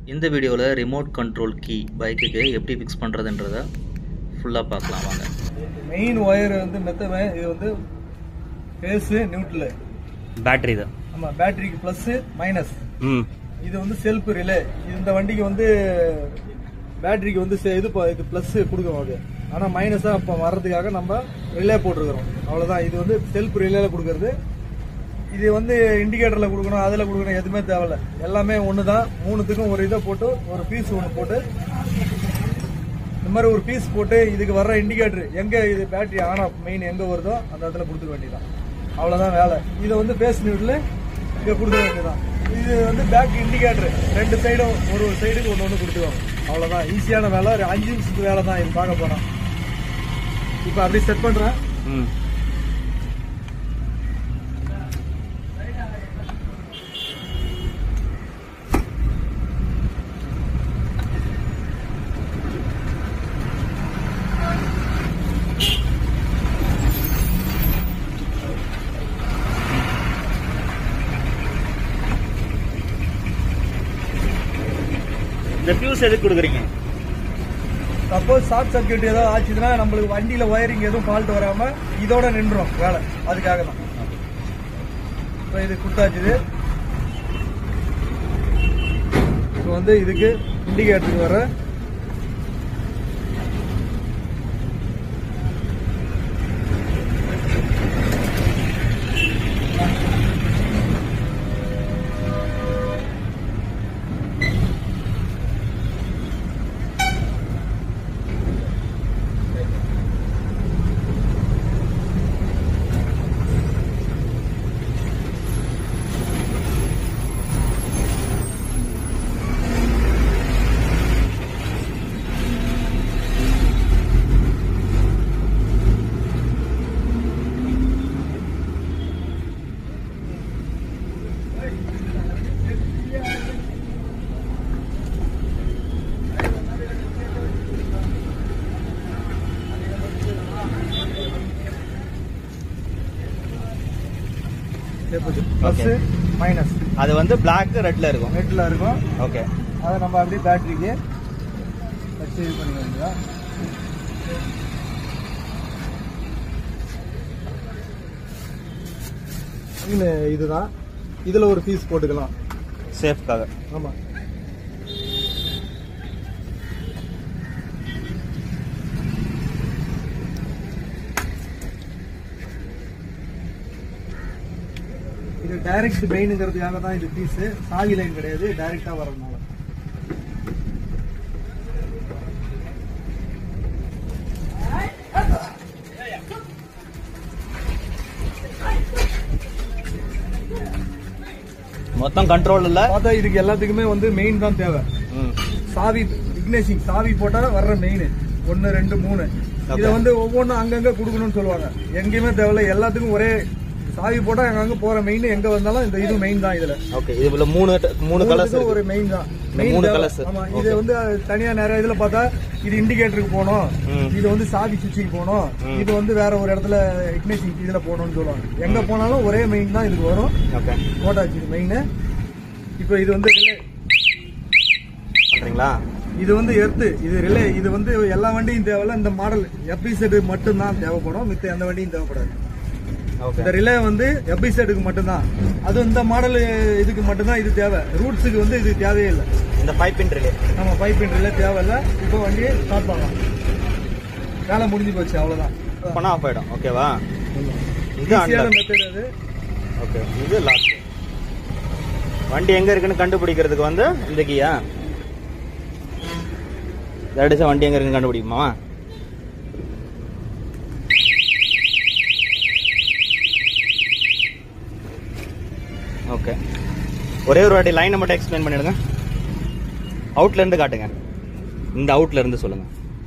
இந்த வீடியோவில் remote control key பைக்குக்கு எப்படி ஃபிக்ஸ் பண்ணுறதுன்றத ஃபுல்லாக பார்க்கலாம் வாங்க மெயின் ஒயர் வந்து மெத்த இது வந்து ஃபேஸு நியூட்ரல் பேட்டரி தான் ஆமாம் பேட்டரிக்கு ப்ளஸ்ஸு மைனஸ் ம் இது வந்து செல்ஃப் ரிலே இந்த வண்டிக்கு வந்து பேட்டரிக்கு வந்து செ- இது ப- இது ப்ளஸ் கொடுக்கும் அது ஆனால் மைனஸாக இப்போ வர்றதுக்காக நம்ம ரிலே போட்டிருக்கிறோம் அவ்வளோதான் இது வந்து செல்ஃப் ரிலேல கொடுக்கறது இது வந்து இண்டிகேட்டரில் கொடுக்கணும் அதில் கொடுக்கணும் எதுவுமே தேவையில்ல எல்லாமே ஒன்று தான் மூணுத்துக்கும் ஒரு இதை போட்டு ஒரு பீஸ் ஒன்று போட்டு இந்த மாதிரி ஒரு பீஸ் போட்டு இதுக்கு வர்ற இண்டிகேட்டர் எங்கே இது பேட்டரி ஆன் ஆஃப் மெயின் எங்கே வருதோ அந்த இடத்துல கொடுத்துக்க வேண்டியதான் அவ்வளோதான் வேலை இதை வந்து பேஸ் நியூட்ல இங்கே கொடுத்துக்க வேண்டியதான் இது வந்து பேக் இண்டிகேட்டர் ரெண்டு சைடும் ஒரு ஒரு சைடுக்கு ஒன்று ஒன்று கொடுத்துருவாங்க அவ்வளோதான் ஈஸியான வேலை ஒரு அஞ்சு நிமிஷத்துக்கு வேலை தான் இது பார்க்க போகிறோம் இப்போ அப்படியே செட் பண்ணுறேன் ம் இந்த ஃபியூஸ் எதுக்கு கொடுக்குறீங்க சப்போஸ் ஷார்ட் சர்க்யூட் ஏதாவது ஆச்சுன்னா நம்மளுக்கு வண்டியில் ஒயரிங் எதுவும் ஃபால்ட் வராமல் இதோட நின்றோம் வேலை அதுக்காக தான் இப்போ இது கொடுத்தாச்சு இது இப்போ வந்து இதுக்கு இண்டிகேட்டருக்கு வர ப்ளஸ் மைனஸ் அது வந்து பிளாக் ரெட்ல இருக்கும் நெட்டில் இருக்கும் ஓகே அதை நம்ம அப்படியே பேட்டரிக்கு வச்சு இது பண்ணிக்க வேண்டியதா இல்லை இதுதான் இதில் ஒரு பீஸ் போட்டுக்கலாம் சேஃப்காக ஆமாம் இது டைரக்ட் மெயினுங்கிறதுக்காக தான் இது பீஸ் சாவி லைன் கிடையாது டைரக்டா வரதுனால மொத்தம் கண்ட்ரோல் இல்ல பார்த்தா இதுக்கு எல்லாத்துக்குமே வந்து மெயின் தான் தேவை ம் சாவி இக்னேஷிங் சாவி போட்டா வர்ற மெயின் ஒன்னு ரெண்டு மூணு Okay. இதை வந்து ஒவ்வொன்றும் அங்கங்க கொடுக்கணும்னு சொல்லுவாங்க எங்கேயுமே தேவையில்ல எல்லாத்துக்கும் ஒரே சாவி போட்டா அங்கங்க போற மெயின் எங்க வந்தாலும் இந்த இது மெயின் தான் இதுல ஓகே இதுல மூணு மூணு கலர்ஸ் மூணுத்துக்கும் ஒரு மெயின் தான் இந்த Main மூணு தேவை. colours. ஆமா இது Okay. வந்து தனியா நிறைய இதுல பார்த்தா இது இண்டிகேட்டருக்கு போகணும் ம். இது வந்து சாவி சுவிட்சுக்கு போகணும் ம். இது வந்து வேற ஒரு இடத்துல இக்னேஷன் இதுல போகணும்னு சொல்லுவாங்க எங்க போனாலும் ஒரே மெயின் தான் இதுக்கு வரும் ஓகே போட்டாச்சு இது மெயின் இப்போ இது வந்து relay. பண்றீங்களா இது வந்து எர்த்து இது ரிலே இது வந்து எல்லா வண்டியும் தேவையில்ல இந்த மாடல் எபிசெட் மட்டும்தான் தேவைப்படும் மித்த எந்த வண்டியும் தேவைப்படாது ஓகே இந்த ரிலே வந்து எபிசெட்டுக்கு மட்டும்தான் அது இந்த மாடல் இதுக்கு மட்டும்தான் இது தேவை ரூட்ஸுக்கு வந்து இது தேவையே இல்லை இந்த பைப்பின் ரிலே நம்ம பைப் ரிலே தேவையில்ல இப்போ வண்டியை ஸ்டார்ட் பண்ணலாம் வேலை முடிஞ்சு போச்சு அவ்வளோதான் பண்ணா ஆஃப் ஆயிடும் ஓகேவா இது ஈஸியான அண்டர் மெத்தட் அது ஓகே இது லாக் வண்டி எங்க இருக்குன்னு கண்டுபிடிக்கிறதுக்கு வந்து இந்த கீயா இதை அடிச்சா வண்டி எங்க இருக்குன்னு கண்டுபிடிக்குமா ஓகே ஒரே ஒரு வாட்டி லைனை மட்டும் எக்ஸ்பிளைன் பண்ணிடுங்க அவுட்ல இருந்து காட்டுங்க இந்த அவுட்ல இருந்து சொல்லுங்க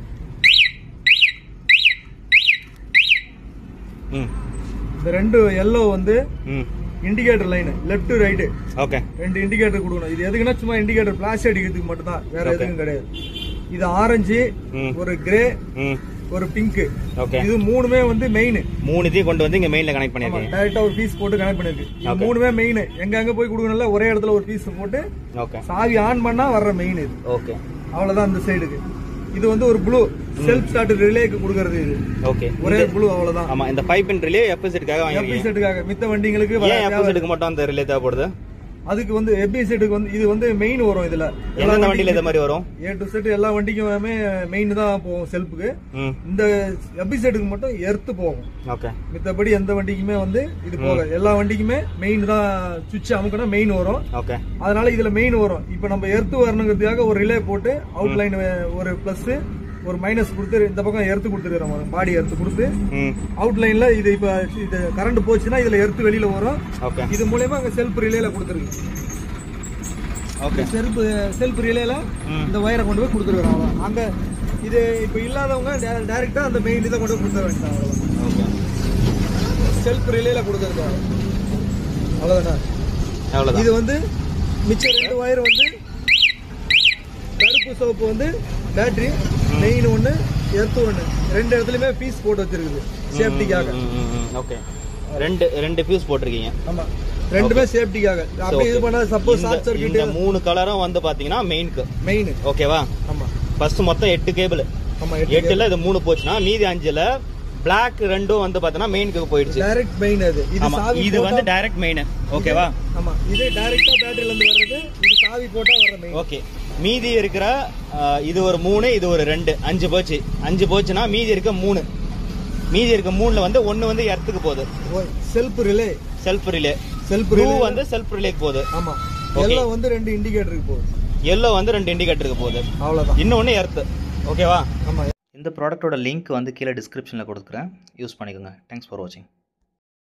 ம் இந்த ரெண்டு எல்லோ வந்து ம் indicator line left right okay ரெண்டு இண்டிகேட்டர் கொடுக்கணும் இது எதுக்குன்னா சும்மா இண்டிகேட்டர் பிளாஸ் அடிக்கிறதுக்கு மட்டும் தான் வேற Okay. எதுவும் கிடையாது இது ஆரஞ்சு ம். ஒரு கிரே ம் ஒரு பிங்க் ஓகே இது மூணுமே வந்து மெயின் மூணு இதையும் கொண்டு வந்து இங்க மெயின்ல கனெக்ட் பண்ணிருக்கீங்க டைரக்டா ஒரு பீஸ் போட்டு கனெக்ட் பண்ணிருக்கு இது மூணுமே மெயின் எங்க அங்க போய் கொடுக்கணும்ல ஒரே இடத்துல ஒரு பீஸ் போட்டு ஓகே சாவி ஆன் பண்ணா வர்ற மெயின் இது ஓகே அவ்வளவுதான் இந்த சைடுக்கு இது வந்து ஒரு ப்ளூ செல்ஃப் ஸ்டார்ட் ரிலேக்கு கொடுக்கறது இது ஓகே ஒரே ப்ளூ அவ்வளவுதான் ஆமா இந்த ஃபைவ் பின் ரிலே எஃப்எஸ்எட்டுக்காக எஃபி வாங்கிருக்கீங்க செட்டுக்காக மித்த வண்டிங்களுக்கு வர ஏன் தேவை- எஃப்எஸ்எட்டுக்கு மட்டும் அந்த ரிலே தேவைப்படுது அதுக்கு வந்து எஃபி செட்டுக்கு வந்து இது வந்து மெயின் வரும் இதுல எந்தெந்த வண்டியில இந்த மாதிரி வரும் ஏ டு செட் எல்லா வண்டிக்குமே மெயின் தான் போகும் செல்ஃபுக்கு ம் இந்த எஃபி செட்டுக்கு மட்டும் எர்த்து போகும் ஓகே மித்தபடி எந்த வண்டிக்குமே வந்து இது போக எல்லா வண்டிக்குமே மெயின் தான் சுவிட்ச் அமுக்கினா மெயின் வரும் ஓகே அதனால இதுல மெயின் வரும் இப்போ நம்ம எர்த்து வரணுங்கிறதுக்காக ஒரு ரிலே போட்டு அவுட்லைன் ஒரு பிளஸ் ஒரு மைனஸ் கொடுத்து இந்த பக்கம் எர்த்து கொடுத்துருக்கிறோம் பாடி எர்த்து கொடுத்து ம் அவுட்லைன்ல இது இப்ப இது கரண்ட் போச்சுன்னா இதுல எர்த்து வெளியில வரும் ஓகே இது மூலயமா அங்க செல்ஃப் ரிலேல கொடுத்துருக்கு ஓகே செல்ஃப் செல்ஃப் ரிலேல ம். இந்த ஒயரை கொண்டு போய் கொடுத்துருக்கோம் அவ்வளோ அங்க இது இப்ப இல்லாதவங்க டைரக்டா அந்த மெயின் இதை கொண்டு போய் கொடுத்துட வேண்டியது அவ்வளவுதான் ஓகே செல்ஃப் ரிலேல கொடுத்துருக்கு அவ்வளவுதானே அவ்வளோதான் இது வந்து மிச்சம் ரெண்டு ஒயர் வந்து கருப்பு சோப்பு வந்து பேட்டரி மெயின் ஒன்று எர்த்து ஒன்று ரெண்டு இடத்துலையுமே பீஸ் போட்டு வச்சிருக்குது சேஃப்டிக்காக ஓகே ரெண்டு ரெண்டு ஃபியூஸ் போட்டிருக்கீங்க ஆமா ரெண்டுமே சேஃப்டிக்காக அப்படியே இது பண்ணா சப்போஸ் ஷார்ட் இந்த- சர்க்கியூட் இந்த மூணு கலரும் வந்து பாத்தீங்கன்னா மெயினுக்கு மெயின் ஓகேவா ஆமா ஃபர்ஸ்ட் மொத்தம் எட்டு கேபிள் ஆமா எட்டு எட்டுல இது மூணு போச்சுன்னா மீதி அஞ்சுல பிளாக் ரெண்டும் வந்து பாத்தீங்கன்னா மெயினுக்கு போயிடுச்சு டைரக்ட் மெயின் அது இது ஆமா சாவி இது வந்து டைரக்ட் மெயின் ஓகேவா ஆமா இது டைரக்டா பேட்டரியில இருந்து வர்றது இது சாவி போட்டா வர்ற மெயின் ஓகே மீதி இருக்கிற அஹ், இது ஒரு மூணு இது ஒரு ரெண்டு அஞ்சு போச்சு அஞ்சு போச்சுன்னா மீதி இருக்க மூணு மீதி இருக்க மூணுல வந்து ஒன்னு வந்து எர்த்துக்கு போகுது self relay self relay self blue relay வந்து செல்ஃப் ரிலேக்கு போகுது ஆமா Okay. எல்லாம் வந்து ரெண்டு இண்டிகேட்டருக்கு போகுது எல்லோ வந்து ரெண்டு இண்டிகேட்டருக்கு போகுது அவ்வளவுதான் இன்னொன்னு எர்த்து ஓகேவா ஆமா இந்த ப்ராடக்ட்டோட லிங்க் வந்து கீழே டிஸ்கிரிப்ஷனில் கொடுக்குறேன் யூஸ் பண்ணிக்கோங்க தேங்க்ஸ் ஃபார் வாட்சிங்